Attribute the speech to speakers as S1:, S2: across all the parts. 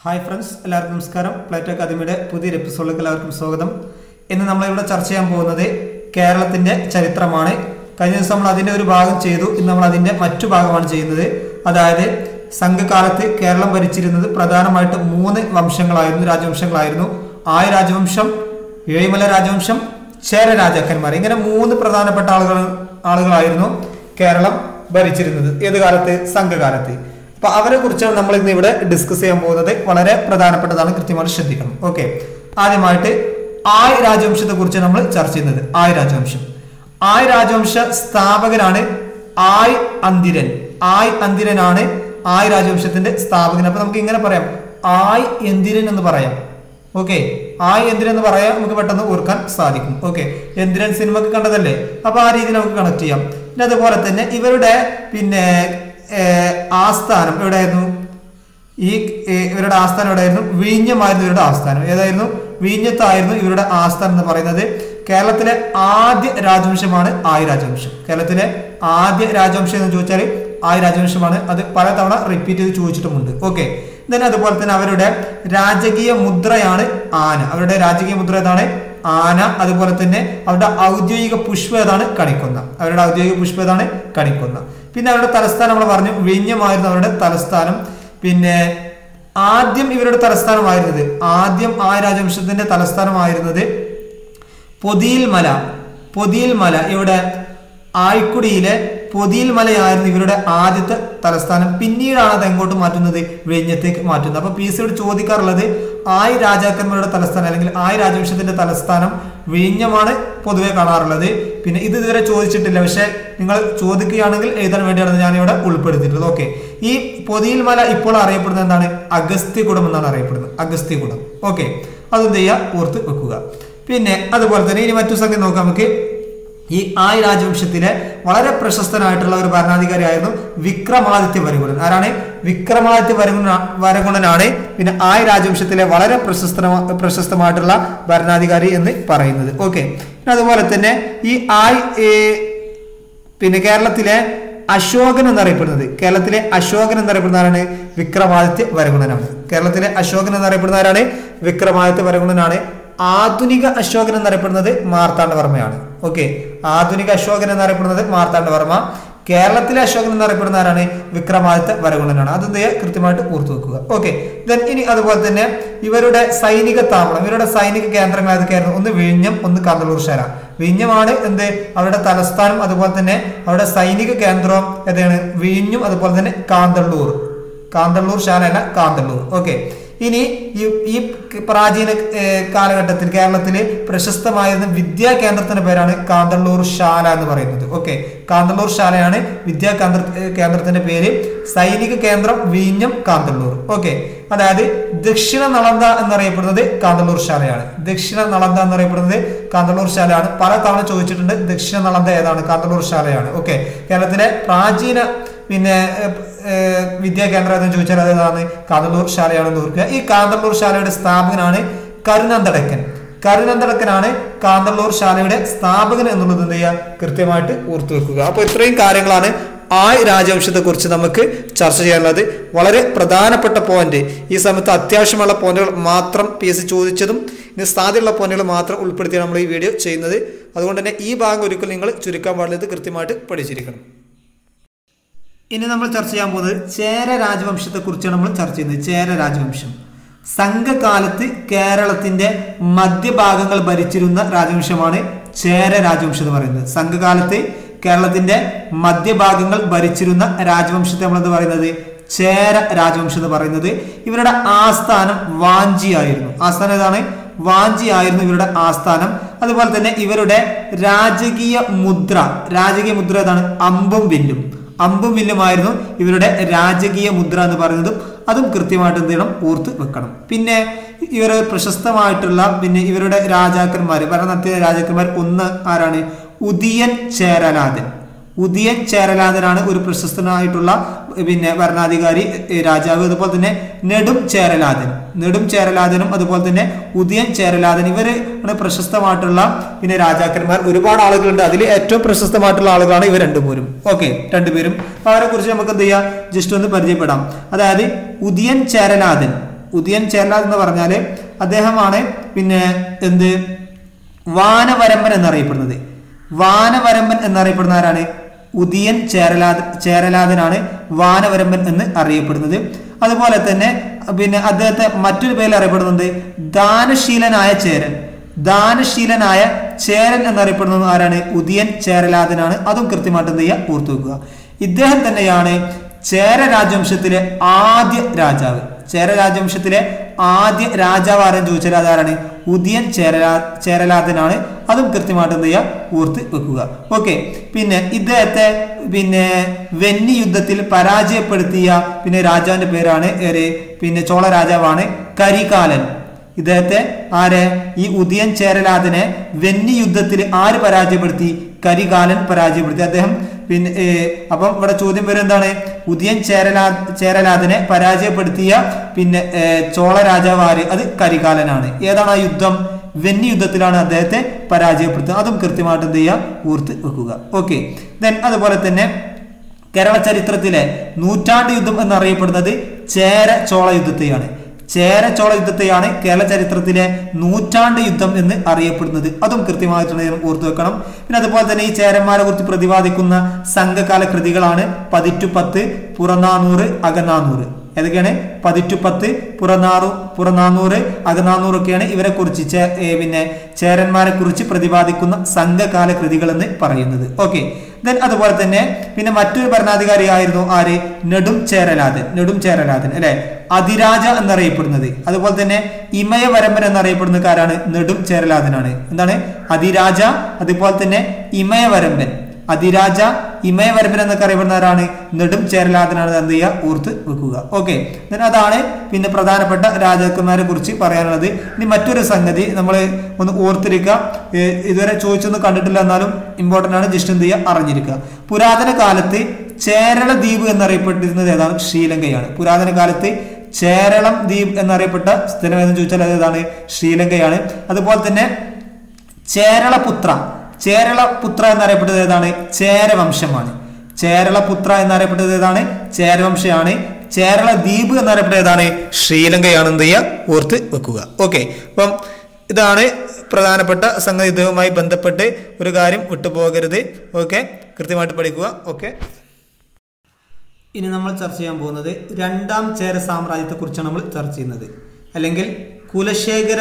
S1: hi friends എല്ലാവർക്കും നമസ്കാരം plate അക്കാദമിയുടെ പുതിയൊരു എപ്പിസോഡിലേക്ക് എല്ലാവർക്കും സ്വാഗതം ഇന്ന് നമ്മളിവിടെ ചർച്ച ചെയ്യാൻ പോകുന്നത് കേരളത്തിന്റെ ചരിത്രമാണ് കഴിഞ്ഞ ദിവസം നമ്മൾ അതിന്റെ ഒരു ഭാഗം ചെയ്തു ഇന്ന് നമ്മൾ അതിന്റെ മറ്റു ഭാഗമാണ് ചെയ്യുന്നത് അതായത് സംഘകാലത്ത് കേരളം ഭരിച്ചിരുന്നത് പ്രധാനമായിട്ട് മൂന്ന് വംശങ്ങളായിരുന്നു രാജവംശങ്ങളായിരുന്നു ആയ രാജവംശം ഏഴിമല രാജവംശം ചേര രാജാക്കന്മാർ ഇങ്ങനെ മൂന്ന് പ്രധാനപ്പെട്ട ആളുകൾ ആളുകളായിരുന്നു കേരളം ഭരിച്ചിരുന്നത് ഏത് കാലത്ത് സംഘകാലത്ത് അപ്പൊ അവരെ കുറിച്ചാണ് നമ്മൾ ഇന്ന് ഇവിടെ ഡിസ്കസ് ചെയ്യാൻ പോകുന്നത് വളരെ പ്രധാനപ്പെട്ടതാണ് കൃത്യമായിട്ട് ശ്രദ്ധിക്കണം ഓക്കെ ആദ്യമായിട്ട് ആയ് രാജവംശത്തെ കുറിച്ച് നമ്മൾ ചർച്ച ചെയ്യുന്നത് ആയ് രാജവംശം ആയ് രാജവംശ സ്ഥാപകനാണ് ആയ് അന്തിരൻ ആയ് അന്തിരനാണ് ആയ് രാജവംശത്തിന്റെ സ്ഥാപകൻ അപ്പൊ നമുക്ക് ഇങ്ങനെ പറയാം ആയ് എന്തിരൻ എന്ന് പറയാം ഓക്കെ ആയ് എന്തിരൻ എന്ന് പറയാൻ നമുക്ക് പെട്ടെന്ന് ഓർക്കാൻ സാധിക്കും ഓക്കെ എന്തിരൻ സിനിമ ഒക്കെ കണ്ടതല്ലേ അപ്പൊ ആ രീതിയിൽ നമുക്ക് കണക്ട് ചെയ്യാം പിന്നെ അതുപോലെ തന്നെ ഇവരുടെ പിന്നെ ഏർ, ആസ്ഥാനം എവിടെയായിരുന്നു ഈ ഏർ, ഇവരുടെ ആസ്ഥാനം എവിടെയായിരുന്നു വിഴിഞ്ഞമായിരുന്നു ഇവരുടെ ആസ്ഥാനം ഏതായിരുന്നു വിഴിഞ്ഞത്തായിരുന്നു ഇവരുടെ ആസ്ഥാനം എന്ന് പറയുന്നത് കേരളത്തിലെ ആദ്യ രാജവംശമാണ് ആയി രാജവംശം കേരളത്തിലെ ആദ്യ രാജവംശം എന്ന് ചോദിച്ചാൽ ആയി രാജവംശമാണ് അത് പലതവണ റിപ്പീറ്റ് ചെയ്ത് ചോദിച്ചിട്ടുമുണ്ട് ഓക്കെ ദെൻ അതുപോലെ തന്നെ അവരുടെ രാജകീയ മുദ്രയാണ് ആന അവരുടെ രാജകീയ മുദ്ര ഏതാണ് ആന അതുപോലെ തന്നെ അവരുടെ ഔദ്യോഗിക പുഷ്പം ഏതാണ് കണിക്കൊന്ന അവരുടെ ഔദ്യോഗിക പുഷ്പം ഏതാണ് കണിക്കൊന്ന പിന്നെ അവരുടെ തലസ്ഥാനം നമ്മൾ പറഞ്ഞു വിഴിഞ്ഞമായിരുന്നു അവരുടെ തലസ്ഥാനം പിന്നെ ആദ്യം ഇവരുടെ തലസ്ഥാനമായിരുന്നത് ആദ്യം ആ രാജവംശത്തിന്റെ തലസ്ഥാനമായിരുന്നത് പൊതിയിൽ മല പൊതിയിൽ മല ഇവിടെ ആയിക്കുടിയിലെ പൊതിയിൽ മലയായിരുന്നു ഇവരുടെ ആദ്യത്തെ തലസ്ഥാനം പിന്നീടാണ് അത് എങ്ങോട്ട് മാറ്റുന്നത് വിഴിഞ്ഞത്തേക്ക് മാറ്റുന്നത് അപ്പൊ പി സിയോട് ചോദിക്കാറുള്ളത് ആയി രാജാക്കന്മാരുടെ തലസ്ഥാനം അല്ലെങ്കിൽ ആയി രാജവംശത്തിന്റെ തലസ്ഥാനം വിഴിഞ്ഞമാണ് പൊതുവെ കാണാറുള്ളത് പിന്നെ ഇത് ഇതുവരെ ചോദിച്ചിട്ടില്ല പക്ഷെ നിങ്ങൾ ചോദിക്കുകയാണെങ്കിൽ എഴുതാൻ വേണ്ടിയാണ് ഞാനിവിടെ ഉൾപ്പെടുത്തിയിട്ടുള്ളത് ഓക്കെ ഈ പൊതിയിൽ മല ഇപ്പോൾ അറിയപ്പെടുന്നത് എന്താണ് അഗസ്ത്യകുടം എന്നാണ് അറിയപ്പെടുന്നത് അഗസ്ത്യകുടം ഓക്കെ അതെന്ത് ചെയ്യുക ഓർത്ത് വെക്കുക പിന്നെ അതുപോലെ തന്നെ ഇനി മറ്റു സംഗതി നോക്കാം നമുക്ക് ഈ ആയ് രാജവംശത്തിലെ വളരെ പ്രശസ്തനായിട്ടുള്ള ഒരു ഭരണാധികാരിയായിരുന്നു വിക്രമാദിത്യ വരകുണൻ ആരാണ് വിക്രമാദിത്യ വരകുണ വരകുണനാണ് പിന്നെ ആയ് രാജവംശത്തിലെ വളരെ പ്രശസ്ത പ്രശസ്തമായിട്ടുള്ള ഭരണാധികാരി എന്ന് പറയുന്നത് ഓക്കെ പിന്നെ അതുപോലെ തന്നെ ഈ ആയ് ഏ, പിന്നെ കേരളത്തിലെ അശോകൻ എന്നറിയപ്പെടുന്നത് കേരളത്തിലെ അശോകൻ എന്നറിയപ്പെടുന്ന ആരാണ് വിക്രമാദിത്യ വരഗുണനാണ് കേരളത്തിലെ അശോകൻ എന്നറിയപ്പെടുന്ന ആരാണ് വിക്രമാദിത്യ വരഗുണനാണ് ആധുനിക അശോകൻ എന്നറിയപ്പെടുന്നത് മാർത്താണ്ഡവർമ്മയാണ് ഓക്കെ ആധുനിക അശോകൻ എന്നറിയപ്പെടുന്നത് മാർത്താണ്ഡവർമ്മ കേരളത്തിലെ അശോകൻ എന്നറിയപ്പെടുന്ന ആരാണ് വിക്രമാദിത്യ വരഗുണനാണ് അത് എന്ത് ചെയ്യുക കൃത്യമായിട്ട് ഓർത്തു വെക്കുക ഓക്കെ ദെൻ ഇനി അതുപോലെ തന്നെ ഇവരുടെ സൈനിക താവളം ഇവരുടെ സൈനിക കേന്ദ്രങ്ങൾ ഏതൊക്കെയായിരുന്നു ഒന്ന് വിഴിഞ്ഞം ഒന്ന് കാന്തളൂർ ശാല വിഴിഞ്ഞമാണ് എന്ത് അവരുടെ തലസ്ഥാനം അതുപോലെ തന്നെ അവരുടെ സൈനിക കേന്ദ്രവും ഏതാണ് വിഴിഞ്ഞും അതുപോലെ തന്നെ കാന്തള്ളൂർ കാന്തള്ളൂർ ശാല അല്ല കാന്തള്ളൂർ ഓക്കെ ഇനി ഈ ഈ പ്രാചീന ഏർ, കാലഘട്ടത്തിൽ കേരളത്തിൽ പ്രശസ്തമായിരുന്ന വിദ്യാ കേന്ദ്രത്തിന്റെ പേരാണ് കാന്തള്ളൂർ ശാല എന്ന് പറയുന്നത് ഓക്കെ കാന്തള്ളൂർ ശാലയാണ് വിദ്യാ കേന്ദ്ര ഏർ, കേന്ദ്രത്തിന്റെ പേര് സൈനിക കേന്ദ്രം വിഴിഞ്ഞം കാന്തള്ളൂർ ഓക്കെ അതായത് ദക്ഷിണ നളന്ദ എന്നറിയപ്പെടുന്നത് കാന്തള്ളൂർ ശാലയാണ് ദക്ഷിണ നളന്ദ എന്നറിയപ്പെടുന്നത് കാന്തള്ളൂർ ശാലയാണ് പല തവണ ചോദിച്ചിട്ടുണ്ട് ദക്ഷിണ നളന്ദ ഏതാണ് കാന്തള്ളൂർ ശാലയാണ് ഓക്കെ കേരളത്തിലെ പ്രാചീന പിന്നെ ഏർ, ഏർ, വിദ്യാ കേന്ദ്രം എന്ന് ചോദിച്ചാൽ അതേതാണ് കാന്തള്ളൂർ ശാലയാണെന്ന് ഓർക്കുക ഈ കാന്തള്ളൂർ ശാലയുടെ സ്ഥാപകനാണ് കരുനന്തടക്കൻ കരുനന്തടക്കനാണ് കാന്തള്ളൂർ ശാലയുടെ സ്ഥാപകൻ എന്നുള്ളത് എന്ത് ചെയ്യുക കൃത്യമായിട്ട് ഓർത്തു വെക്കുക അപ്പൊ ഇത്രയും കാര്യങ്ങളാണ് ആ രാജവംശത്തെ കുറിച്ച് നമുക്ക് ചർച്ച ചെയ്യാനുള്ളത് വളരെ പ്രധാനപ്പെട്ട പോയിന്റ് ഈ സമയത്ത് അത്യാവശ്യമുള്ള പോയിന്റുകൾ മാത്രം പി എസ് സി ചോദിച്ചതും ഇനി സാധ്യതയുള്ള പോയിന്റുകൾ മാത്രം ഉൾപ്പെടുത്തിയാണ് നമ്മൾ ഈ വീഡിയോ ചെയ്യുന്നത് അതുകൊണ്ട് തന്നെ ഈ ഭാഗം ഒരിക്കലും നിങ്ങൾ ചുരുക്കാൻ പാടില്ല കൃത്യമായിട്ട് പഠിച്ചിരിക്കണം ഇനി നമ്മൾ ചർച്ച ചെയ്യാൻ പോകുന്നത് ചേര രാജവംശത്തെ കുറിച്ചാണ് നമ്മൾ ചർച്ച ചെയ്യുന്നത് ചേര രാജവംശം സംഘകാലത്ത് കേരളത്തിന്റെ മധ്യഭാഗങ്ങൾ ഭരിച്ചിരുന്ന രാജവംശമാണ് ചേര രാജവംശം എന്ന് പറയുന്നത് സംഘകാലത്ത് കേരളത്തിന്റെ മധ്യഭാഗങ്ങൾ ഭരിച്ചിരുന്ന രാജവംശത്തെ നമ്മൾ എന്ത് പറയുന്നത് ചേര രാജവംശം എന്ന് പറയുന്നത് ഇവരുടെ ആസ്ഥാനം വാഞ്ചിയായിരുന്നു ആസ്ഥാനം ഏതാണ് വാഞ്ചി ആയിരുന്നു ഇവരുടെ ആസ്ഥാനം അതുപോലെ തന്നെ ഇവരുടെ രാജകീയ മുദ്ര രാജകീയ മുദ്ര ഏതാണ് അമ്പും വില്ലും അമ്പും വില്ലുമായിരുന്നു ഇവരുടെ രാജകീയ മുദ്ര എന്ന് പറയുന്നതും അതും കൃത്യമായിട്ട് എന്ത് ചെയ്യണം ഓർത്ത് വെക്കണം പിന്നെ ഇവരെ പ്രശസ്തമായിട്ടുള്ള പിന്നെ ഇവരുടെ രാജാക്കന്മാർ ഭരണം നടത്തിയ രാജാക്കന്മാർ ഒന്ന് ആരാണ് ഉദിയൻ ചേരലാദൻ ഉദിയൻ ചേരലാദനാണ് ഒരു പ്രശസ്തനായിട്ടുള്ള പിന്നെ ഭരണാധികാരി ഏ, രാജാവ് അതുപോലെ തന്നെ നെടും ചേരലാദൻ നെടും ചേരലാദനും അതുപോലെ തന്നെ ഉദയൻ ചേരലാദൻ ഇവര് ആണ് പ്രശസ്തമായിട്ടുള്ള പിന്നെ രാജാക്കന്മാർ ഒരുപാട് ആളുകളുണ്ട് അതിൽ ഏറ്റവും പ്രശസ്തമായിട്ടുള്ള ആളുകളാണ് ഇവർ രണ്ടുപേരും ഓക്കെ രണ്ടുപേരും അപ്പൊ അവരെ കുറിച്ച് നമുക്ക് എന്ത് ചെയ്യാം ജസ്റ്റ് ഒന്ന് പരിചയപ്പെടാം അതായത് ഉദയൻ ചേരലാദൻ ഉദയൻ ചേരലാദ് എന്ന് പറഞ്ഞാല് അദ്ദേഹമാണ് പിന്നെ എന്ത് വാനവരമ്പൻ എന്നറിയപ്പെടുന്നത് വാനവരമ്പൻ എന്നറിയപ്പെടുന്ന ആരാണ് ഉദിയൻ ചേരലാദ് ചേരലാദനാണ് വാനവരമ്പൻ എന്ന് അറിയപ്പെടുന്നത് അതുപോലെ തന്നെ പിന്നെ അദ്ദേഹത്തെ മറ്റൊരു പേരിൽ അറിയപ്പെടുന്നുണ്ട് ദാനശീലനായ ചേരൻ ദാനശീലനായ ചേരൻ എന്നറിയപ്പെടുന്നത് ആരാണ് ഉദിയൻ ചേരലാദനാണ് അതും കൃത്യമായിട്ട് എന്ത് ചെയ്യുക ഓർത്തു വെക്കുക ഇദ്ദേഹം തന്നെയാണ് ചേര രാജവംശത്തിലെ ആദ്യ രാജാവ് ചേര രാജവംശത്തിലെ ആദ്യ രാജാവ് ആരെന്ന് ചോദിച്ചാൽ അതാരാണ് ഉദിയൻ ചേരലാ ചേരലാദനാണ് അതും കൃത്യമായിട്ട് എന്ത് ചെയ്യുക ഓർത്ത് വെക്കുക ഓക്കെ പിന്നെ ഇദ്ദേഹത്തെ പിന്നെ വെന്നി യുദ്ധത്തിൽ പരാജയപ്പെടുത്തിയ പിന്നെ രാജാവിന്റെ പേരാണ് ഏത് പിന്നെ ചോള രാജാവാണ് കരികാലൻ ഇദ്ദേഹത്തെ ആരെ ഈ ഉദയൻ ചേരലാദനെ വെന്നി യുദ്ധത്തിൽ ആര് പരാജയപ്പെടുത്തി കരികാലൻ പരാജയപ്പെടുത്തി അദ്ദേഹം പിന്നെ ഏ, അപ്പം ഇവിടെ ചോദ്യം വരും എന്താണ് ഉദയൻ ചേരലാ ചേരലാദനെ പരാജയപ്പെടുത്തിയ പിന്നെ ഏ, ചോള രാജാവ് ആര് അത് കരികാലനാണ് ഏതാണ് ആ യുദ്ധം വെന്നി യുദ്ധത്തിലാണ് അദ്ദേഹത്തെ പരാജയപ്പെടുത്തുക അതും കൃത്യമായിട്ട് എന്ത് ചെയ്യുക ഊർത്ത് വെക്കുക ഓക്കെ ദെൻ അതുപോലെ തന്നെ കേരള ചരിത്രത്തിലെ നൂറ്റാണ്ട് യുദ്ധം എന്നറിയപ്പെടുന്നത് ചേര ചോള യുദ്ധത്തെയാണ് ചേര ചോള യുദ്ധത്തെയാണ് കേരള ചരിത്രത്തിലെ നൂറ്റാണ്ട് യുദ്ധം എന്ന് അറിയപ്പെടുന്നത് അതും കൃത്യമായിട്ടുണ്ട് ഞാൻ ഓർത്തു വെക്കണം പിന്നെ അതുപോലെ തന്നെ ഈ ചേരന്മാരെ കുറിച്ച് പ്രതിപാദിക്കുന്ന സംഘകാല കൃതികളാണ് പതിറ്റുപത്ത് പുറനാനൂറ് അകനാനൂറ് ഏതൊക്കെയാണ് പതിറ്റുപത്ത് പുറനാറു പുറനാനൂറ് അകനാനൂറൊക്കെയാണ് ഇവരെ കുറിച്ച് ചേ- ഏ, പിന്നെ ചേരന്മാരെ കുറിച്ച് പ്രതിപാദിക്കുന്ന സംഘകാല കൃതികൾ എന്ന് പറയുന്നത് ഓക്കെ ദെൻ അതുപോലെ തന്നെ പിന്നെ മറ്റൊരു ഭരണാധികാരിയായിരുന്നു ആര് നെടും ചേരലാദൻ നെടും ചേരലാദൻ അല്ലെ അതിരാജ എന്നറിയപ്പെടുന്നത് അതുപോലെ തന്നെ ഇമയവരമ്പൻ എന്നറിയപ്പെടുന്ന ആരാണ് നെടും ചേരലാദനാണ് എന്താണ് അതിരാജ അതുപോലെ തന്നെ ഇമയവരമ്പൻ അതിരാജ ഇമയവരമ്പൻ എന്നൊക്കെ അറിയപ്പെടുന്നവരാണ് നെടും ചേരലാദനാണ് എന്ത് ചെയ്യുക ഓർത്ത് വെക്കുക ഓക്കെ അതാണ് പിന്നെ പ്രധാനപ്പെട്ട രാജാക്കന്മാരെ കുറിച്ച് പറയാനുള്ളത് ഇനി മറ്റൊരു സംഗതി നമ്മൾ ഒന്ന് ഓർത്തിരിക്കുക ഏ, ഇതുവരെ ചോദിച്ചൊന്നും കണ്ടിട്ടില്ല എന്നാലും ഇമ്പോർട്ടന്റ് ആണ് ജസ്റ്റ് എന്ത് ചെയ്യുക അറിഞ്ഞിരിക്കുക പുരാതന കാലത്ത് ചേരള ദ്വീപ് എന്നറിയപ്പെട്ടിരുന്നത് ഏതാണ് ശ്രീലങ്കയാണ് പുരാതന കാലത്ത് ചേരളം ദ്വീപ് എന്നറിയപ്പെട്ട സ്ഥലം ഏതെന്ന് ചോദിച്ചാൽ അത് ഏതാണ് ശ്രീലങ്കയാണ് അതുപോലെ തന്നെ ചേരളപുത്ര ചേരളപുത്ര എന്നറിയപ്പെട്ടത് ഏതാണ് ചേരവംശമാണ് ചേരളപുത്ര എന്നറിയപ്പെട്ടത് ഏതാണ് ചേരവംശമാണ് ചേരള ദ്വീപ് എന്നറിയപ്പെട്ടത് ഏതാണ് ശ്രീലങ്കയാണ് എന്ത് ചെയ്യുക ഓർത്ത് വെക്കുക ഓക്കെ അപ്പം ഇതാണ് പ്രധാനപ്പെട്ട സംഗതി ഇതുമായി ബന്ധപ്പെട്ട് ഒരു കാര്യം വിട്ടുപോകരുത് ഓക്കെ കൃത്യമായിട്ട് പഠിക്കുക ഓക്കെ ഇനി നമ്മൾ ചർച്ച ചെയ്യാൻ പോകുന്നത് രണ്ടാം ചേര സാമ്രാജ്യത്തെ കുറിച്ചാണ് നമ്മൾ ചർച്ച ചെയ്യുന്നത് അല്ലെങ്കിൽ കുലശേഖര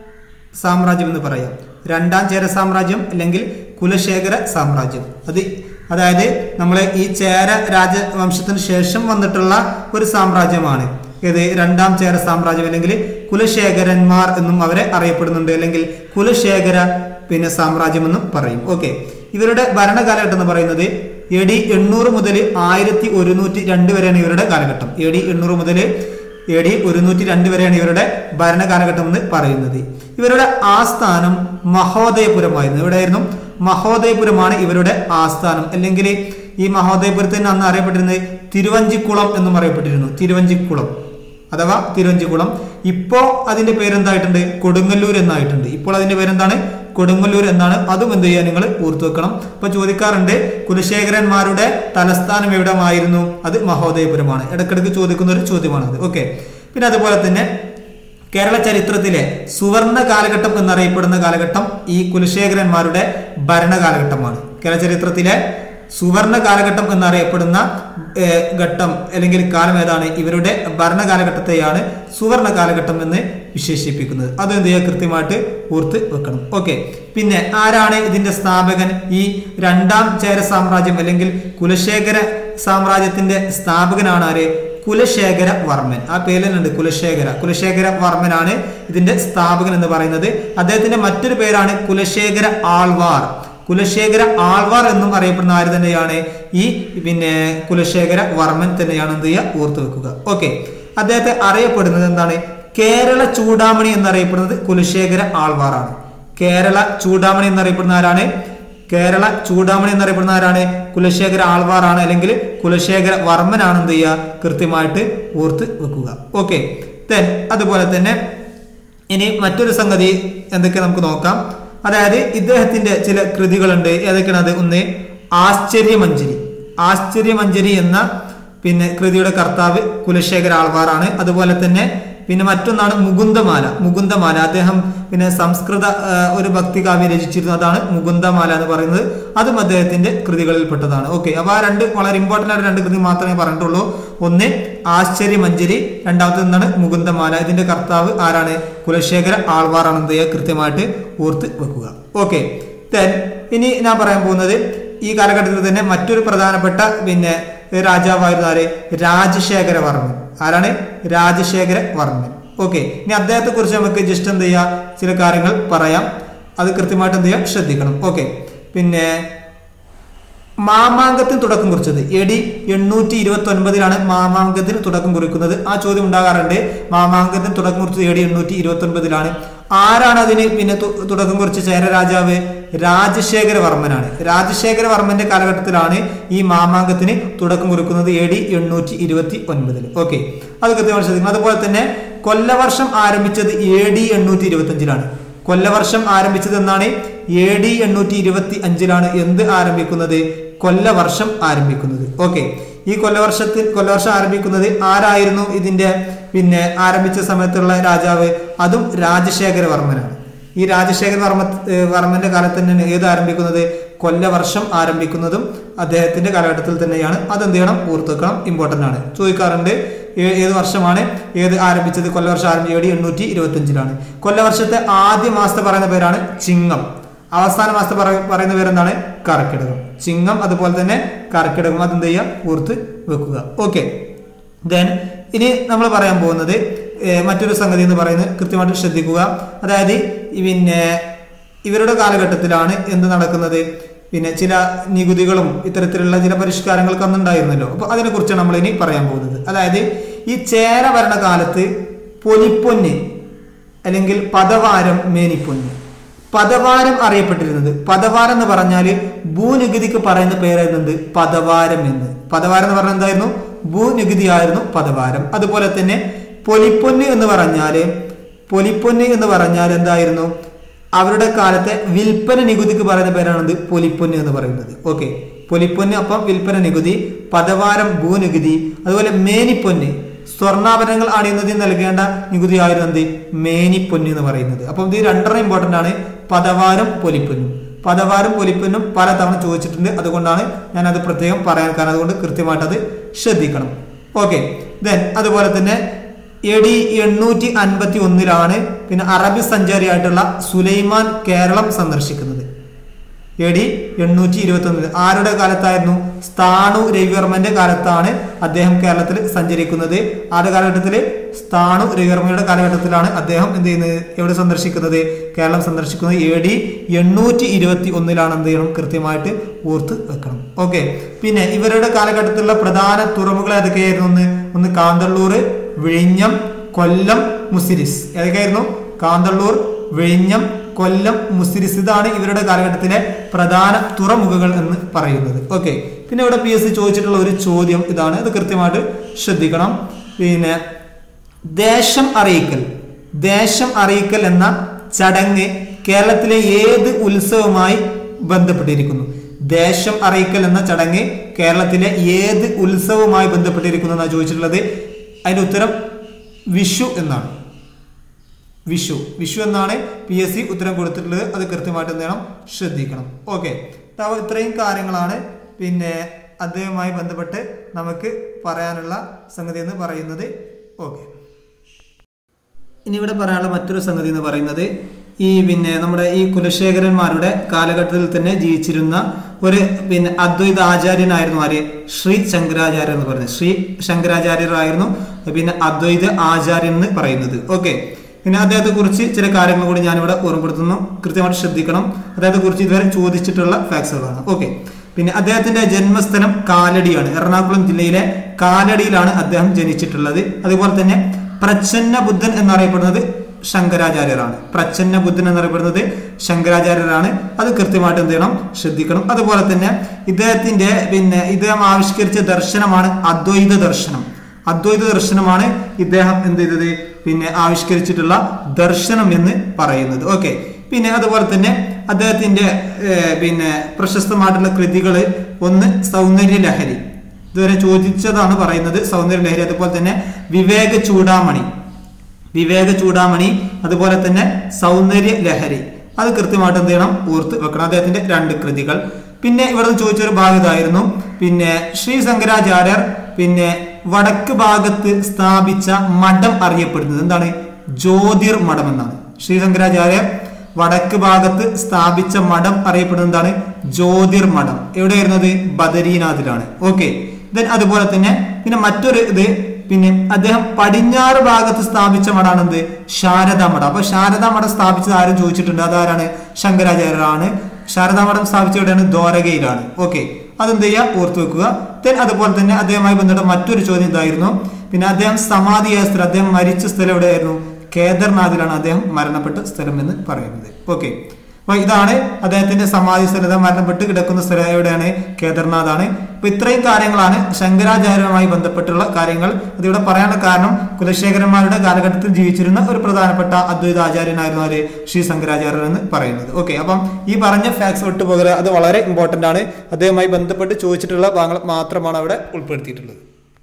S1: സാമ്രാജ്യം എന്ന് പറയാം രണ്ടാം ചേര സാമ്രാജ്യം അല്ലെങ്കിൽ കുലശേഖര സാമ്രാജ്യം അത് അതായത് നമ്മൾ ഈ ചേര രാജവംശത്തിന് ശേഷം വന്നിട്ടുള്ള ഒരു സാമ്രാജ്യമാണ് ഇത് രണ്ടാം ചേര സാമ്രാജ്യം അല്ലെങ്കിൽ കുലശേഖരന്മാർ എന്നും അവരെ അറിയപ്പെടുന്നുണ്ട് അല്ലെങ്കിൽ കുലശേഖര പിന്നെ സാമ്രാജ്യം എന്നും പറയും ഓക്കെ ഇവരുടെ ഭരണകാലഘട്ടം എന്ന് പറയുന്നത് എ ഡി എണ്ണൂറ് മുതൽ ആയിരത്തി ഒരുന്നൂറ്റി രണ്ട് വരെയാണ് ഇവരുടെ കാലഘട്ടം എ ഡി എണ്ണൂറ് മുതൽ എ ഡി ഒരുന്നൂറ്റി രണ്ട് വരെയാണ് ഇവരുടെ ഭരണകാലഘട്ടം എന്ന് പറയുന്നത് ഇവരുടെ ആസ്ഥാനം മഹോദയപുരമായിരുന്നു എവിടെയായിരുന്നു മഹോദയപുരമാണ് ഇവരുടെ ആസ്ഥാനം അല്ലെങ്കിൽ ഈ മഹോദയപുരത്തിന് അന്ന് അറിയപ്പെട്ടിരുന്നത് തിരുവഞ്ചിക്കുളം എന്നും അറിയപ്പെട്ടിരുന്നു തിരുവഞ്ചിക്കുളം അഥവാ തിരുവഞ്ചിക്കുളം ഇപ്പോ അതിന്റെ പേരെന്തായിട്ടുണ്ട് കൊടുങ്ങല്ലൂർ എന്നായിട്ടുണ്ട് ഇപ്പോൾ അതിന്റെ പേരെന്താണ് കൊടുങ്ങല്ലൂർ എന്നാണ് അതും എന്ത് ചെയ്യാൻ നിങ്ങൾ ഓർത്തു വെക്കണം ഇപ്പൊ ചോദിക്കാറുണ്ട് കുലശേഖരന്മാരുടെ തലസ്ഥാനം എവിടമായിരുന്നു അത് മഹോദയപുരമാണ് ഇടക്കിടക്ക് ചോദിക്കുന്ന ഒരു ചോദ്യമാണത് ഓക്കെ പിന്നെ അതുപോലെ തന്നെ കേരള ചരിത്രത്തിലെ സുവർണ കാലഘട്ടം എന്നറിയപ്പെടുന്ന കാലഘട്ടം ഈ കുലശേഖരന്മാരുടെ ഭരണകാലഘട്ടമാണ് കേരള ചരിത്രത്തിലെ സുവർണ കാലഘട്ടം എന്നറിയപ്പെടുന്ന ഏർ, ഘട്ടം അല്ലെങ്കിൽ കാലം ഏതാണ് ഇവരുടെ ഭരണകാലഘട്ടത്തെയാണ് സുവർണ കാലഘട്ടം എന്ന് വിശേഷിപ്പിക്കുന്നത് അത് എന്ത് ചെയ്യുക കൃത്യമായിട്ട് ഓർത്ത് വെക്കണം ഓക്കെ പിന്നെ ആരാണ് ഇതിന്റെ സ്ഥാപകൻ ഈ രണ്ടാം ചേര സാമ്രാജ്യം അല്ലെങ്കിൽ കുലശേഖര സാമ്രാജ്യത്തിന്റെ സ്ഥാപകനാണ് ആര് കുലശേഖര വർമ്മൻ ആ പേരിലുണ്ട് കുലശേഖര കുലശേഖര വർമ്മനാണ് ഇതിന്റെ സ്ഥാപകൻ എന്ന് പറയുന്നത് അദ്ദേഹത്തിന്റെ മറ്റൊരു പേരാണ് കുലശേഖര ആൾവാർ കുലശേഖര ആൾവാർ എന്നും അറിയപ്പെടുന്ന ആര് തന്നെയാണ് ഈ പിന്നെ കുലശേഖര വർമ്മൻ തന്നെയാണ് എന്ത് ചെയ്യുക ഓർത്തു വെക്കുക ഓക്കെ അദ്ദേഹത്തെ അറിയപ്പെടുന്നത് എന്താണ് കേരള ചൂടാമണി എന്നറിയപ്പെടുന്നത് കുലശേഖര ആൾവാറാണ് കേരള ചൂടാമണി എന്നറിയപ്പെടുന്ന ആരാണ് കേരള ചൂടാമണി എന്നറിയപ്പെടുന്ന ആരാണ് കുലശേഖര ആൾവാറാണ് അല്ലെങ്കിൽ കുലശേഖര വർമ്മനാണ് എന്ത് ചെയ്യുക കൃത്യമായിട്ട് ഓർത്ത് വെക്കുക ഓക്കെ ദെൻ അതുപോലെ തന്നെ ഇനി മറ്റൊരു സംഗതി എന്തൊക്കെ നമുക്ക് നോക്കാം അതായത് ഇദ്ദേഹത്തിന്റെ ചില കൃതികളുണ്ട് ഏതൊക്കെയാണ് അത് ഒന്ന് ആശ്ചര്യമഞ്ജരി ആശ്ചര്യമഞ്ജരി എന്ന പിന്നെ കൃതിയുടെ കർത്താവ് കുലശേഖര ആൾവാറാണ് അതുപോലെ തന്നെ പിന്നെ മറ്റൊന്നാണ് മുകുന്ദമാല മുകുന്ദമാല അദ്ദേഹം പിന്നെ സംസ്കൃത ആ, ഒരു ഭക്തി കാവ്യം രചിച്ചിരുന്നു അതാണ് മുകുന്ദമാല എന്ന് പറയുന്നത് അതും അദ്ദേഹത്തിന്റെ കൃതികളിൽപ്പെട്ടതാണ് ഓക്കെ അപ്പൊ ആ രണ്ട് വളരെ ഇമ്പോർട്ടന്റ് ആയിട്ട് രണ്ട് കൃതി മാത്രമേ പറഞ്ഞിട്ടുള്ളൂ ഒന്ന് ആശ്ചര്യമഞ്ജരി രണ്ടാമത്തെ എന്താണ് മുകുന്ദമാല ഇതിന്റെ കർത്താവ് ആരാണ് കുലശേഖര ആൾവാറാണെന്ന് ദയ കൃത്യമായിട്ട് ഓർത്ത് വെക്കുക ഓക്കെ ദെൻ ഇനി ഞാൻ പറയാൻ പോകുന്നത് ഈ കാലഘട്ടത്തിൽ തന്നെ മറ്റൊരു പ്രധാനപ്പെട്ട പിന്നെ രാജാവായിരുന്നു ആര് രാജശേഖര വർമ്മൻ ആരാണ് രാജശേഖര വർമ്മൻ ഓക്കെ ഇനി അദ്ദേഹത്തെ കുറിച്ച് നമുക്ക് ജസ്റ്റ് എന്ത് ചെയ്യാം ചില കാര്യങ്ങൾ പറയാം അത് കൃത്യമായിട്ട് എന്ത് ചെയ്യാം ശ്രദ്ധിക്കണം ഓക്കെ പിന്നെ മാമാങ്കത്തിന് തുടക്കം കുറിച്ചത് എ ഡി എണ്ണൂറ്റി ഇരുപത്തി ഒൻപതിലാണ് മാമാങ്കത്തിന് തുടക്കം കുറിക്കുന്നത് ആ ചോദ്യം ഉണ്ടാകാറുണ്ട് മാമാങ്കത്തിന് തുടക്കം കുറിച്ചത് എ ഡി എണ്ണൂറ്റി ഇരുപത്തി ഒൻപതിലാണ് ആരാണ് അതിന് പിന്നെ തു- തുടക്കം കുറിച്ച ചേര രാജാവ് രാജശേഖര വർമ്മനാണ് രാജശേഖര വർമ്മന്റെ കാലഘട്ടത്തിലാണ് ഈ മാമാങ്കത്തിന് തുടക്കം കുറിക്കുന്നത് എ ഡി എണ്ണൂറ്റി ഇരുപത്തി ഒൻപതിൽ ഓക്കെ അത് കൃത്യമായി ശ്രദ്ധിക്കണം അതുപോലെ തന്നെ കൊല്ലവർഷം ആരംഭിച്ചത് എ ഡി എണ്ണൂറ്റി ഇരുപത്തി അഞ്ചിലാണ് കൊല്ലവർഷം ആരംഭിച്ചത് എന്നാണ് എ ഡി എണ്ണൂറ്റി ഇരുപത്തി അഞ്ചിലാണ് എന്ത് ആരംഭിക്കുന്നത് കൊല്ലവർഷം ആരംഭിക്കുന്നത് ഓക്കെ ഈ കൊല്ലവർഷത്തിൽ കൊല്ലവർഷം ആരംഭിക്കുന്നത് ആരായിരുന്നു ഇതിന്റെ പിന്നെ ആരംഭിച്ച സമയത്തുള്ള രാജാവ് അതും രാജശേഖര വർമ്മനാണ് ഈ രാജശേഖര വർമ്മ ഏർ വർമ്മന്റെ കാലത്ത് തന്നെയാണ് ഏത് ആരംഭിക്കുന്നത് കൊല്ലവർഷം ആരംഭിക്കുന്നതും അദ്ദേഹത്തിന്റെ കാലഘട്ടത്തിൽ തന്നെയാണ് അതെന്ത് ചെയ്യണം ഓർത്ത് വെക്കണം ഇമ്പോർട്ടന്റ് ആണ് ചോദിക്കാറുണ്ട് ഏ- ഏത് വർഷമാണ് ഏത് ആരംഭിച്ചത് കൊല്ലവർഷം ആരംഭിച്ചത് എ ഡി എണ്ണൂറ്റി ഇരുപത്തി അഞ്ചിലാണ് കൊല്ലവർഷത്തെ ആദ്യ മാസത്തെ പറയുന്ന പേരാണ് ചിങ്ങം അവസാന മാസത്തെ പറ- പറയുന്ന പേരെന്താണ് കർക്കിടകം ചിങ്ങം അതുപോലെ തന്നെ കർക്കിടകം അതെന്ത് ചെയ്യുക ഓർത്ത് വെക്കുക ഓക്കെ ദെൻ ഇനി നമ്മൾ പറയാൻ പോകുന്നത് ഏർ മറ്റൊരു സംഗതി എന്ന് പറയുന്നത് കൃത്യമായിട്ട് ശ്രദ്ധിക്കുക അതായത് ഈ പിന്നെ ഇവരുടെ കാലഘട്ടത്തിലാണ് എന്ത് നടക്കുന്നത് പിന്നെ ചില നികുതികളും ഇത്തരത്തിലുള്ള ചില പരിഷ്കാരങ്ങളൊക്കെ അന്ന് ഉണ്ടായിരുന്നല്ലോ അപ്പൊ അതിനെ കുറിച്ചാണ് നമ്മൾ ഇനി പറയാൻ പോകുന്നത് അതായത് ഈ ചേര ഭരണകാലത്ത് പൊലിപ്പൊന്ന് അല്ലെങ്കിൽ പദവാരം മേനിപ്പൊന്ന് പദവാരം അറിയപ്പെട്ടിരുന്നത് പദവാരം എന്ന് പറഞ്ഞാൽ ഭൂനികുതിക്ക് പറയുന്ന പേരായിരുന്നത് പദവാരം എന്ന് പദവാരം എന്ന് പറഞ്ഞാൽ എന്തായിരുന്നു ഭൂനികുതി ആയിരുന്നു പദവാരം അതുപോലെ തന്നെ പൊലിപ്പൊന്ന് എന്ന് പറഞ്ഞാല് പൊലിപ്പൊന്ന് എന്ന് പറഞ്ഞാൽ എന്തായിരുന്നു അവരുടെ കാലത്തെ വിൽപ്പന നികുതിക്ക് പറയുന്ന പേരാണത് പൊലിപ്പൊന്ന് എന്ന് പറയുന്നത് ഓക്കെ പൊലിപ്പൊന്ന് അപ്പം വിൽപ്പന നികുതി പദവാരം ഭൂനികുതി അതുപോലെ മേനിപ്പൊന്ന് സ്വർണ്ണാഭരണങ്ങൾ അണിയുന്നതിന് നൽകേണ്ട നികുതി ആയിരുന്നു എന്ത് മേനിപ്പൊന്ന് എന്ന് പറയുന്നത് അപ്പം ഇത് രണ്ടെണ്ണം ഇമ്പോർട്ടന്റ് ആണ് പദവാരം പൊലിപ്പൊന്നും പദവാരം പൊലിപ്പൊന്നും പല തവണ ചോദിച്ചിട്ടുണ്ട് അതുകൊണ്ടാണ് ഞാൻ അത് പ്രത്യേകം പറയാൻ കാരണം അതുകൊണ്ട് കൃത്യമായിട്ട് അത് ശ്രദ്ധിക്കണം ഓക്കെ ദെൻ അതുപോലെ തന്നെ എ ഡി എണ്ണൂറ്റി അൻപത്തി ഒന്നിലാണ് പിന്നെ അറബി സഞ്ചാരിയായിട്ടുള്ള സുലൈമാൻ കേരളം സന്ദർശിക്കുന്നത് എ ഡി എണ്ണൂറ്റി ഇരുപത്തി ഒന്നിൽ ആരുടെ കാലത്തായിരുന്നു സ്ഥാണു രവിവർമ്മന്റെ കാലത്താണ് അദ്ദേഹം കേരളത്തിൽ സഞ്ചരിക്കുന്നത് ആരുടെ കാലഘട്ടത്തിൽ സ്ഥാണു രവിവർമ്മയുടെ കാലഘട്ടത്തിലാണ് അദ്ദേഹം എന്ത് ചെയ്യുന്നത് എവിടെ സന്ദർശിക്കുന്നത് കേരളം സന്ദർശിക്കുന്നത് എ ഡി എണ്ണൂറ്റി ഇരുപത്തി ഒന്നിലാണ് എന്ത് ചെയ്യണം കൃത്യമായിട്ട് ഓർത്ത് വെക്കണം ഓക്കെ പിന്നെ ഇവരുടെ കാലഘട്ടത്തിലുള്ള പ്രധാന തുറമുകൾ ഏതൊക്കെയായിരുന്നു ഒന്ന് ഒന്ന് കാന്തള്ളൂർ വിഴിഞ്ഞം കൊല്ലം മുസിരിസ് ഏതൊക്കെയായിരുന്നു കാന്തള്ളൂർ വിഴിഞ്ഞം കൊല്ലം മുസിരിസ് ഇതാണ് ഇവരുടെ കാലഘട്ടത്തിലെ പ്രധാന തുറമുഖങ്ങൾ എന്ന് പറയുന്നത് ഓക്കെ പിന്നെ ഇവിടെ പി എസ് സി ചോദിച്ചിട്ടുള്ള ഒരു ചോദ്യം ഇതാണ് ഇത് കൃത്യമായിട്ട് ശ്രദ്ധിക്കണം പിന്നെ ദേശം അറിയിക്കൽ ദേശം അറിയിക്കൽ എന്ന ചടങ്ങ് കേരളത്തിലെ ഏത് ഉത്സവവുമായി ബന്ധപ്പെട്ടിരിക്കുന്നു ദേശം അറിയിക്കൽ എന്ന ചടങ്ങ് കേരളത്തിലെ ഏത് ഉത്സവവുമായി ബന്ധപ്പെട്ടിരിക്കുന്നു എന്നാണ് ചോദിച്ചിട്ടുള്ളത് അതിന്റെ ഉത്തരം വിഷു എന്നാണ് വിഷു വിഷു എന്നാണ് പി എസ് സി ഉത്തരം കൊടുത്തിട്ടുള്ളത് അത് കൃത്യമായിട്ട് എന്ത് ചെയ്യണം ശ്രദ്ധിക്കണം ഓക്കെ അപ്പോൾ ഇത്രയും കാര്യങ്ങളാണ് പിന്നെ അദ്ദേഹവുമായി ബന്ധപ്പെട്ട് നമുക്ക് പറയാനുള്ള സംഗതി എന്ന് പറയുന്നത് ഓക്കെ ഇനി ഇവിടെ പറയാനുള്ള മറ്റൊരു സംഗതി എന്ന് പറയുന്നത് ഈ പിന്നെ നമ്മുടെ ഈ കുലശേഖരന്മാരുടെ കാലഘട്ടത്തിൽ തന്നെ ജീവിച്ചിരുന്ന ഒരു പിന്നെ അദ്വൈത ആചാര്യനായിരുന്നു ആര് ശ്രീ ശങ്കരാചാര്യർ എന്ന് പറയുന്നത് ശ്രീ ശങ്കരാചാര്യരായിരുന്നു പിന്നെ അദ്വൈത ആചാര്യൻ എന്ന് പറയുന്നത് ഓക്കെ പിന്നെ അദ്ദേഹത്തെ കുറിച്ച് ചില കാര്യങ്ങൾ കൂടി ഞാനിവിടെ ഓർമ്മപ്പെടുത്തുന്നു കൃത്യമായിട്ട് ശ്രദ്ധിക്കണം അദ്ദേഹത്തെ കുറിച്ച് ഇതുവരെ ചോദിച്ചിട്ടുള്ള ഫാക്സുകളാണ് ഓക്കെ പിന്നെ അദ്ദേഹത്തിന്റെ ജന്മസ്ഥലം കാലടിയാണ് എറണാകുളം ജില്ലയിലെ കാലടിയിലാണ് അദ്ദേഹം ജനിച്ചിട്ടുള്ളത് അതുപോലെ തന്നെ പ്രച്ഛന്ന ബുദ്ധൻ എന്നറിയപ്പെടുന്നത് ശങ്കരാചാര്യരാണ് പ്രച്ഛന്ന ബുദ്ധൻ എന്നറിയപ്പെടുന്നത് ശങ്കരാചാര്യരാണ് അത് കൃത്യമായിട്ട് എന്ത് ചെയ്യണം ശ്രദ്ധിക്കണം അതുപോലെ തന്നെ ഇദ്ദേഹത്തിന്റെ പിന്നെ ഇദ്ദേഹം ആവിഷ്കരിച്ച ദർശനമാണ് അദ്വൈത ദർശനം അദ്വൈത ദർശനമാണ് ഇദ്ദേഹം എന്ത് ചെയ്തത് പിന്നെ ആവിഷ്കരിച്ചിട്ടുള്ള ദർശനം എന്ന് പറയുന്നത് ഓക്കെ പിന്നെ അതുപോലെ തന്നെ അദ്ദേഹത്തിന്റെ ഏർ, പിന്നെ പ്രശസ്തമായിട്ടുള്ള കൃതികൾ ഒന്ന് സൗന്ദര്യ ലഹരി ഇതുവരെ ചോദിച്ചതാണ് പറയുന്നത് സൗന്ദര്യ ലഹരി അതുപോലെ തന്നെ വിവേക ചൂടാമണി വിവേക ചൂടാമണി അതുപോലെ തന്നെ സൗന്ദര്യ ലഹരി അത് കൃത്യമായിട്ട് എന്ത് ചെയ്യണം ഓർത്ത് വെക്കണം അദ്ദേഹത്തിന്റെ രണ്ട് കൃതികൾ പിന്നെ ഇവിടെ ചോദിച്ചൊരു ഭാഗം ഇതായിരുന്നു പിന്നെ ശ്രീ ശങ്കരാചാര്യർ പിന്നെ വടക്ക് ഭാഗത്ത് സ്ഥാപിച്ച മഠം അറിയപ്പെടുന്നത് എന്താണ് ജ്യോതിർ മഠം എന്നാണ് ശ്രീ ശങ്കരാചാര്യർ വടക്ക് ഭാഗത്ത് സ്ഥാപിച്ച മഠം അറിയപ്പെടുന്നത് എന്താണ് ജ്യോതിർ മഠം എവിടെയായിരുന്നത് ബദരീനാഥിലാണ് ഓക്കെ ദെൻ അതുപോലെ തന്നെ പിന്നെ മറ്റൊരു ഇത് പിന്നെ അദ്ദേഹം പടിഞ്ഞാറ് ഭാഗത്ത് സ്ഥാപിച്ച മഠാണ് എന്ത് ശാരദാ മഠം അപ്പൊ ശാരദാ മഠം സ്ഥാപിച്ചത് ആരും ചോദിച്ചിട്ടുണ്ട് അതാരാണ് ശങ്കരാചാര്യരാണ് ശാരദാ മഠം സ്ഥാപിച്ച എവിടെയാണ് ദ്വാരകയിലാണ് ഓക്കെ അതെന്ത് ചെയ്യുക ഓർത്തു വെക്കുക ദെൻ അതുപോലെ തന്നെ അദ്ദേഹവുമായി ബന്ധപ്പെട്ട മറ്റൊരു ചോദ്യം ഇതായിരുന്നു പിന്നെ അദ്ദേഹം സമാധിയായ സ്ഥലം അദ്ദേഹം മരിച്ച സ്ഥലം എവിടെയായിരുന്നു കേദർനാഥിലാണ് അദ്ദേഹം മരണപ്പെട്ട സ്ഥലം എന്ന് പറയുന്നത് ഓക്കെ അപ്പൊ ഇതാണ് അദ്ദേഹത്തിന്റെ സമാധി സ്ഥലത മരണപ്പെട്ട് കിടക്കുന്ന സ്ഥലം എവിടെയാണ് കേദർനാഥാണ് അപ്പൊ ഇത്രയും കാര്യങ്ങളാണ് ശങ്കരാചാര്യവുമായി ബന്ധപ്പെട്ടുള്ള കാര്യങ്ങൾ അതിവിടെ പറയാനുള്ള കാരണം കുലശേഖരന്മാരുടെ കാലഘട്ടത്തിൽ ജീവിച്ചിരുന്ന ഒരു പ്രധാനപ്പെട്ട അദ്വൈത ആചാര്യനായിരുന്നു ആര് ശ്രീ ശങ്കരാചാര്യർ എന്ന് പറയുന്നത് ഓക്കെ അപ്പം ഈ പറഞ്ഞ ഫാക്ട്സ് വിട്ടുപോകരുത് അത് വളരെ ഇമ്പോർട്ടന്റ് ആണ് അദ്ദേഹവുമായി ബന്ധപ്പെട്ട് ചോദിച്ചിട്ടുള്ള ഭാഗങ്ങൾ മാത്രമാണ് അവിടെ ഉൾപ്പെടുത്തിയിട്ടുള്ളത്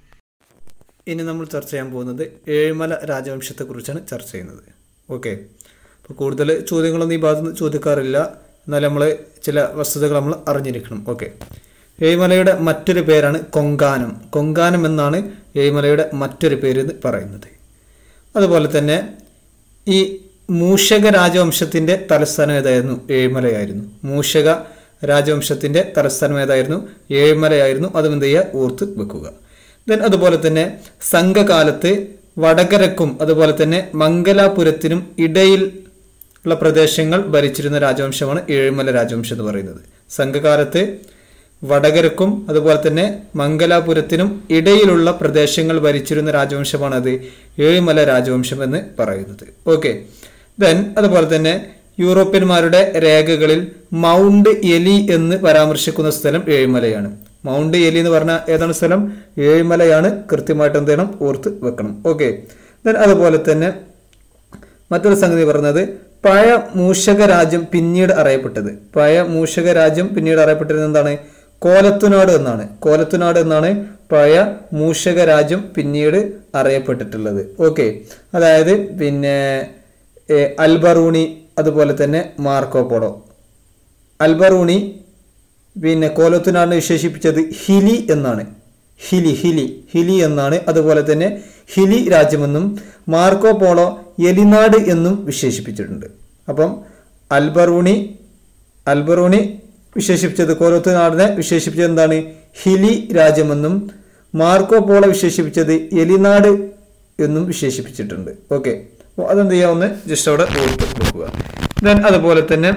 S1: ഇനി നമ്മൾ ചർച്ച ചെയ്യാൻ പോകുന്നത് ഏഴിമല രാജവംശത്തെക്കുറിച്ചാണ് ചർച്ച ചെയ്യുന്നത് ഓക്കെ അപ്പോൾ കൂടുതൽ ചോദ്യങ്ങളൊന്നും ഈ ഭാഗത്ത് നിന്ന് ചോദിക്കാറില്ല എന്നാൽ നമ്മൾ ചില വസ്തുതകൾ നമ്മൾ അറിഞ്ഞിരിക്കണം ഓക്കെ ഏഴിമലയുടെ മറ്റൊരു പേരാണ് കൊങ്കാനം കൊങ്കാനം എന്നാണ് ഏഴിമലയുടെ മറ്റൊരു പേര് എന്ന് പറയുന്നത് അതുപോലെ തന്നെ ഈ മൂഷക രാജവംശത്തിൻ്റെ തലസ്ഥാനം ഏതായിരുന്നു ഏഴിമലയായിരുന്നു മൂഷക രാജവംശത്തിൻ്റെ തലസ്ഥാനം ഏതായിരുന്നു ഏഴിമലയായിരുന്നു അതും എന്ത് ചെയ്യുക ഓർത്ത് വെക്കുക ദെൻ അതുപോലെ തന്നെ സംഘകാലത്ത് വടകരക്കും അതുപോലെ തന്നെ മംഗലാപുരത്തിനും ഇടയിൽ ഉള്ള പ്രദേശങ്ങൾ ഭരിച്ചിരുന്ന രാജവംശമാണ് ഏഴുമല രാജവംശം എന്ന് പറയുന്നത് സംഘകാലത്ത് വടകരക്കും അതുപോലെ തന്നെ മംഗലാപുരത്തിനും ഇടയിലുള്ള പ്രദേശങ്ങൾ ഭരിച്ചിരുന്ന രാജവംശമാണ് അത് ഏഴുമല രാജവംശം എന്ന് പറയുന്നത് ഓക്കെ ദെൻ അതുപോലെ തന്നെ യൂറോപ്യന്മാരുടെ രേഖകളിൽ മൗണ്ട് എലി എന്ന് പരാമർശിക്കുന്ന സ്ഥലം ഏഴുമലയാണ് മൗണ്ട് എലി എന്ന് പറഞ്ഞ ഏതാണ് സ്ഥലം ഏഴുമലയാണ് കൃത്യമായിട്ട് എന്ത് ചെയ്യണം ഓർത്ത് വെക്കണം ഓക്കെ ദെൻ അതുപോലെ തന്നെ മറ്റൊരു സംഗതി പറഞ്ഞത് പഴയ മൂഷക രാജ്യം പിന്നീട് അറിയപ്പെട്ടത് പഴയ മൂഷക രാജ്യം പിന്നീട് അറിയപ്പെട്ടിരുന്നത് എന്താണ് കോലത്തുനാട് എന്നാണ് കോലത്തുനാട് എന്നാണ് പഴയ മൂഷക രാജ്യം പിന്നീട് അറിയപ്പെട്ടിട്ടുള്ളത് ഓക്കെ അതായത് പിന്നെ ഏ, അൽബറൂണി അതുപോലെ തന്നെ മാർക്കോപോളോ അൽബറൂണി പിന്നെ കോലത്തുനാടിനെ വിശേഷിപ്പിച്ചത് ഹിലി എന്നാണ് ഹിലി ഹിലി ഹിലി എന്നാണ് അതുപോലെ തന്നെ ഹിലി രാജ്യമെന്നും മാർക്കോ പോളോ എലിനാട് എന്നും വിശേഷിപ്പിച്ചിട്ടുണ്ട് അപ്പം അൽബറൂണി അൽബറൂണി വിശേഷിപ്പിച്ചത് കോലത്തുനാടിനെ വിശേഷിപ്പിച്ചത് എന്താണ് ഹിലി രാജ്യമെന്നും മാർക്കോ പോളോ വിശേഷിപ്പിച്ചത് എലിനാട് എന്നും വിശേഷിപ്പിച്ചിട്ടുണ്ട് ഓക്കെ അപ്പോൾ അതെന്ത് ചെയ്യാവുന്ന ജസ്റ്റ് അവിടെ ഓർത്ത് വെക്കുക ദെൻ അതുപോലെ തന്നെ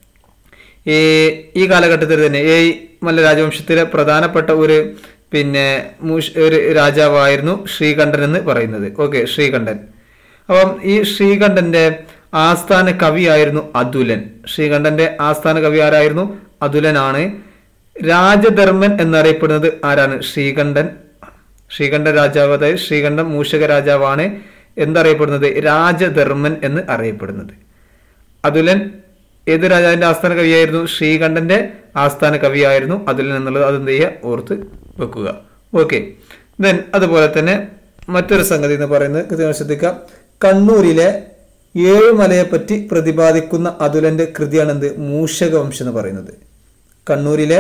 S1: ഈ ഈ കാലഘട്ടത്തിൽ തന്നെ ഈ മല്ല രാജവംശത്തിലെ പ്രധാനപ്പെട്ട ഒരു പിന്നെ മൂഷ് ഒരു രാജാവായിരുന്നു ശ്രീകണ്ഠൻ എന്ന് പറയുന്നത് ഓക്കെ ശ്രീകണ്ഠൻ അപ്പം ഈ ശ്രീകണ്ഠന്റെ ആസ്ഥാന കവിയായിരുന്നു അതുലൻ ശ്രീകണ്ഠന്റെ ആസ്ഥാന കവി ആരായിരുന്നു അതുലനാണ് രാജധർമ്മൻ എന്നറിയപ്പെടുന്നത് ആരാണ് ശ്രീകണ്ഠൻ ശ്രീകണ്ഠ രാജാവ് അതായത് ശ്രീകണ്ഠൻ മൂഷക രാജാവാണ് എന്തറിയപ്പെടുന്നത് രാജധർമ്മൻ എന്ന് അറിയപ്പെടുന്നത് അതുലൻ ഏത് രാജാവിന്റെ ആസ്ഥാന കവിയായിരുന്നു ശ്രീകണ്ഠന്റെ ആസ്ഥാന കവിയായിരുന്നു അതുലൻ എന്നുള്ളത് അതെന്ത് ചെയ്യുക ഓർത്ത് വെക്കുക ഓക്കെ ദെൻ അതുപോലെ തന്നെ മറ്റൊരു സംഗതി എന്ന് പറയുന്നത് കൃത്യമായി ശ്രദ്ധിക്കുക കണ്ണൂരിലെ ഏഴുമലയെ പറ്റി പ്രതിപാദിക്കുന്ന അതുലന്റെ കൃതിയാണ് എന്ത് മൂഷക വംശം എന്ന് പറയുന്നത് കണ്ണൂരിലെ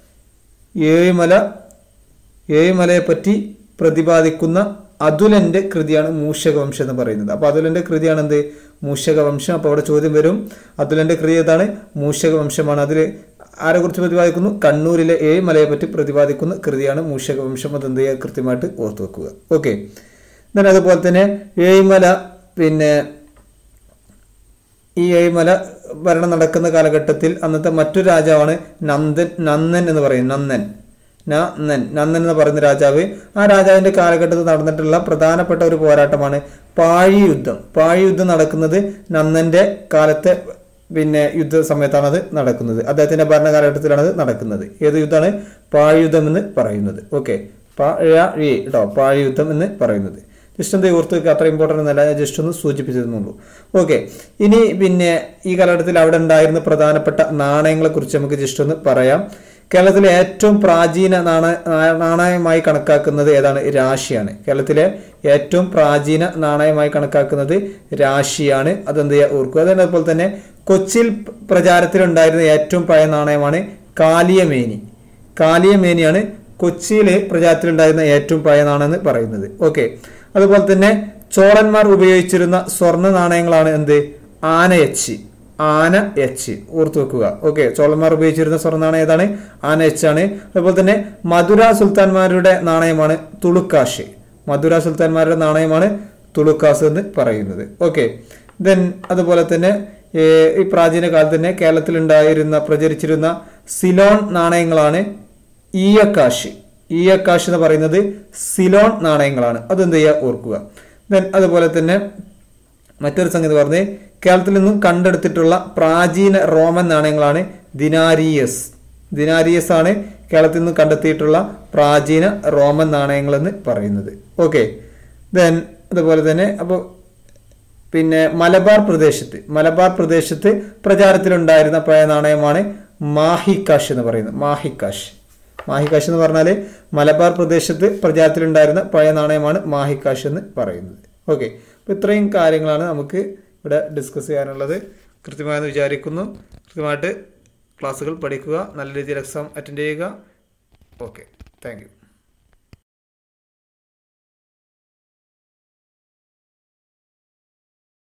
S1: ഏഴുമല ഏഴുമലയെ പറ്റി പ്രതിപാദിക്കുന്ന അതുലന്റെ കൃതിയാണ് മൂഷകവംശം എന്ന് പറയുന്നത് അപ്പൊ അതുലന്റെ കൃതിയാണ് എന്ത് മൂഷകവംശം അപ്പൊ അവിടെ ചോദ്യം വരും അതുലന്റെ കൃതി ഏതാണ് മൂഷകവംശമാണ് അതിൽ ആരെ കുറിച്ച് പ്രതിപാദിക്കുന്നു കണ്ണൂരിലെ ഏഴുമലയെ പറ്റി പ്രതിപാദിക്കുന്ന കൃതിയാണ് മൂഷകവംശം അത് എന്ത് ചെയ്യുക കൃത്യമായിട്ട് ഓർത്തു വെക്കുക ഓക്കെ then അതുപോലെ തന്നെ ഏഴുമല പിന്നെ ഈ ഏഴുമല ഭരണം നടക്കുന്ന കാലഘട്ടത്തിൽ അന്നത്തെ മറ്റൊരു രാജാവാണ് നന്ദൻ നന്ദൻ എന്ന് പറയും നന്ദൻ നന്ദൻ നന്ദൻ എന്ന് പറയുന്ന രാജാവ് ആ രാജാവിന്റെ കാലഘട്ടത്തിൽ നടന്നിട്ടുള്ള പ്രധാനപ്പെട്ട ഒരു പോരാട്ടമാണ് പാഴി യുദ്ധം പാഴി യുദ്ധം നടക്കുന്നത് നന്ദന്റെ കാലത്തെ പിന്നെ യുദ്ധ സമയത്താണ് അത് നടക്കുന്നത് അദ്ദേഹത്തിന്റെ ഭരണകാലഘട്ടത്തിലാണ് അത് നടക്കുന്നത് ഏത് യുദ്ധമാണ് പാഴി യുദ്ധം എന്ന് പറയുന്നത് ഓക്കെ പാഴി കേട്ടോ പാഴി യുദ്ധം എന്ന് പറയുന്നത് ജസ്റ്റ് എന്താ ഓർത്ത് വെക്കുക അത്ര ഇമ്പോർട്ടൻ്റ് ഒന്നല്ല ഞാൻ ജസ്റ്റ് ഒന്ന് സൂചിപ്പിച്ചിരുന്നുള്ളൂ ഓക്കെ ഇനി പിന്നെ ഈ കാലഘട്ടത്തിൽ അവിടെ ഉണ്ടായിരുന്ന പ്രധാനപ്പെട്ട നാണയങ്ങളെ കുറിച്ച് നമുക്ക് ജസ്റ്റ് ഒന്ന് പറയാം
S2: കേരളത്തിലെ ഏറ്റവും പ്രാചീന നാണ നാണയമായി കണക്കാക്കുന്നത് ഏതാണ് രാശിയാണ് കേരളത്തിലെ ഏറ്റവും പ്രാചീന നാണയമായി കണക്കാക്കുന്നത് രാശിയാണ് അതെന്ത് ചെയ്യുക ഓർക്കുക അതേപോലെ തന്നെ കൊച്ചിയിൽ പ്രചാരത്തിലുണ്ടായിരുന്ന ഏറ്റവും പഴയ നാണയമാണ് കാലിയമേനി കാലിയമേനിയാണ് കൊച്ചിയിൽ പ്രചാരത്തിലുണ്ടായിരുന്ന ഏറ്റവും പഴയ നാണയം എന്ന് പറയുന്നത് ഓക്കെ അതുപോലെ തന്നെ ചോളന്മാർ ഉപയോഗിച്ചിരുന്ന സ്വർണ്ണ നാണയങ്ങളാണ് എന്ത് ആനയച്ചി ആന എച്ച് ഓർത്തു വെക്കുക ഓക്കെ ചോളന്മാർ ഉപയോഗിച്ചിരുന്ന സ്വർണ്ണ നാണയം ഏതാണ് ആന എച്ച് ആണ് അതുപോലെ തന്നെ മധുര സുൽത്താൻമാരുടെ നാണയമാണ് തുളുക്കാശ് മധുര സുൽത്താൻമാരുടെ നാണയമാണ് തുളുക്കാസ് എന്ന് പറയുന്നത് ഓക്കെ ദെൻ അതുപോലെ തന്നെ ഏ, ഈ പ്രാചീന കാലത്ത് തന്നെ കേരളത്തിൽ ഉണ്ടായിരുന്ന പ്രചരിച്ചിരുന്ന സിലോൺ നാണയങ്ങളാണ് ഈയക്കാശ് ഈയക്കാശ് എന്ന് പറയുന്നത് സിലോൺ നാണയങ്ങളാണ് അതെന്ത് ചെയ്യുക ഓർക്കുക ദെൻ അതുപോലെ തന്നെ മറ്റൊരു സംഗതി പറഞ്ഞ് കേരളത്തിൽ നിന്നും കണ്ടെടുത്തിട്ടുള്ള പ്രാചീന റോമൻ നാണയങ്ങളാണ് ദിനാരിയസ് ദിനാരിയസ് ആണ് കേരളത്തിൽ നിന്ന് കണ്ടെത്തിയിട്ടുള്ള പ്രാചീന റോമൻ നാണയങ്ങൾ എന്ന് പറയുന്നത് ഓക്കെ ദെൻ അതുപോലെ തന്നെ അപ്പോൾ പിന്നെ മലബാർ പ്രദേശത്ത് മലബാർ പ്രദേശത്ത് പ്രചാരത്തിലുണ്ടായിരുന്ന പഴയ നാണയമാണ് മാഹിക്കാഷ് എന്ന് പറയുന്നത് മാഹിക്കാഷ് മാഹിക്കാഷ് എന്ന് പറഞ്ഞാൽ മലബാർ പ്രദേശത്ത് പ്രചാരത്തിലുണ്ടായിരുന്ന പഴയ നാണയമാണ് മാഹിക്കാഷ് എന്ന് പറയുന്നത് ഓക്കെ അപ്പോൾ ഇത്രയും കാര്യങ്ങളാണ് നമുക്ക് ഇവിടെ ഡിസ്കസ് ചെയ്യാനുള്ളത് കൃത്യമായെന്ന് വിചാരിക്കുന്നു കൃത്യമായിട്ട് ക്ലാസ്സുകൾ പഠിക്കുക നല്ല രീതിയിൽ എക്സാം അറ്റൻഡ് ചെയ്യുക ഓക്കെ താങ്ക് യു